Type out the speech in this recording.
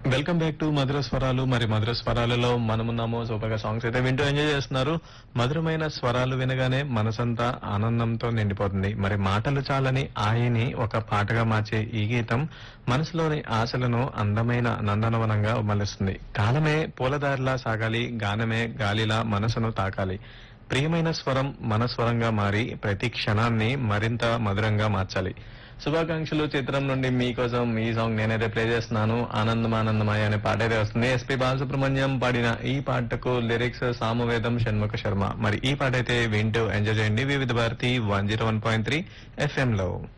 welcome back to మధుర స్వరాలు మరి మధుర స్వరాలలో మనమున్నాము సూపర్గా సాంగ్స్ అయితే వింటూ ఎంజాయ్ చేస్తున్నారు మధురమైన స్వరాలు వినగానే మనసంతా ఆనందంతో నిండిపోతుంది మరి మాటలు చాలని ఆయని ఒక పాటగా మార్చే ఈ గీతం మనసులోని ఆశలను అందమైన నందనవనంగా మలుస్తుంది కాలమే పూలదారిలా సాగాలి గానమే గాలిలా మనసును తాకాలి ప్రియమైన స్వరం మన స్వరంగా మారి ప్రతి క్షణాన్ని మరింత మధురంగా మార్చాలి శుభాకాంక్షలు చిత్రం నుండి మీకోసం ఈ సాంగ్ నేనైతే ప్లే చేస్తున్నాను ఆనందం ఆనందమయ అనే పాట అయితే వస్తుంది ఎస్పి బాలసుబ్రహ్మణ్యం పాడిన ఈ పాటకు లిరిక్స్ సామవేదం షణ్ముఖ శర్మ మరి ఈ పాట అయితే వింటూ ఎంజాయ్ చేయండి Vividh Bharati one zero one point three FM లో